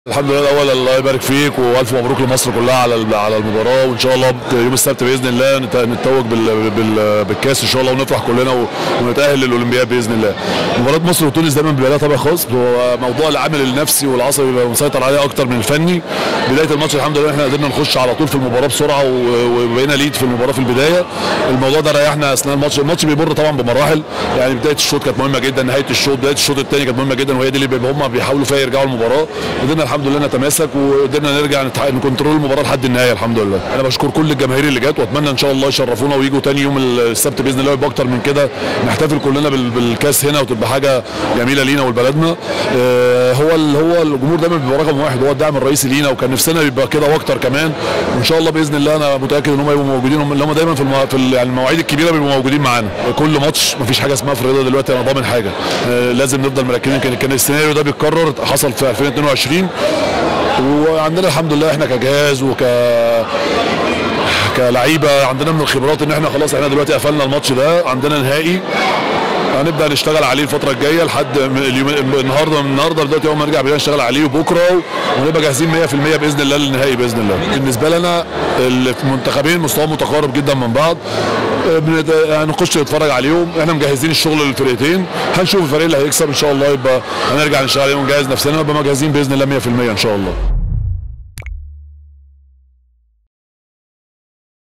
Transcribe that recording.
الحمد لله الاول الله يبارك فيك والف مبروك لمصر كلها على على المباراه وان شاء الله يوم السبت باذن الله نت- نتوج بال بال بالكاس ان شاء الله ونفرح كلنا و- ونتاهل للاولمبياد باذن الله. مباراه مصر وتونس دايما بيبقى لها طابع خاص هو موضوع العامل النفسي والعصبي بيبقى مسيطر عليه اكتر من الفني. بدايه الماتش الحمد لله احنا قدرنا نخش على طول في المباراه بسرعه و- وبقينا ليد في المباراه في البدايه. الموضوع ده ريحنا اثناء الماتش، الماتش بيمر طبعا بمراحل يعني بدايه الشوط كانت مهمه جدا نهايه الشوط بدايه الشوط الثاني كانت مهمه جدا وهي دي اللي بيبقى هم بيحاولوا فيها يرجعوا المباراه قدرنا الحمد لله نتماسك وقدرنا نرجع نتح- نكنترول المباراه لحد النهايه الحمد لله انا بشكر كل الجماهير اللي جت واتمنى ان شاء الله يشرفونا ويجوا تاني يوم السبت باذن الله ويبقى اكتر من كده نحتفل كلنا بال- بالكاس هنا وتبقى حاجه جميله لينا ولبلدنا آه، هو ال- هو الجمهور دايما بيبقى رقم واحد هو الدعم الرئيسي لينا وكان نفسنا يبقى كده واكتر كمان وان شاء الله باذن الله انا متاكد ان هم يبقوا موجودين هم اللي هم دايما في المو... في ال- يعني المواعيد الكبيره بيبقوا موجودين معانا كل ماتش مفيش حاجه اسمها في الرياضه دلوقتي انا ضامن حاجه آه، لازم نفضل مركزين كان كان السيناريو ده بيتكرر حصل في 2022 وعندنا الحمد لله احنا كجهاز وك كلعيبه عندنا من الخبرات ان احنا خلاص احنا دلوقتي قفلنا الماتش ده عندنا نهائي هنبدا نشتغل عليه الفتره الجايه لحد من اليوم النهارده من النهارده دلوقتي اول ما نرجع بدنا نشتغل عليه وبكره ونبقى جاهزين 100% باذن الله للنهائي باذن الله بالنسبه لنا المنتخبين مستواهم متقارب جدا من بعض آه، بنت- هنخش نتفرج عليهم احنا مجهزين الشغل للفرقتين هنشوف الفريق اللي هيكسب ان شاء الله يبقى هنرجع نشتغل عليهم ونجهز نفسنا نبقى مجهزين باذن الله 100% ان شاء الله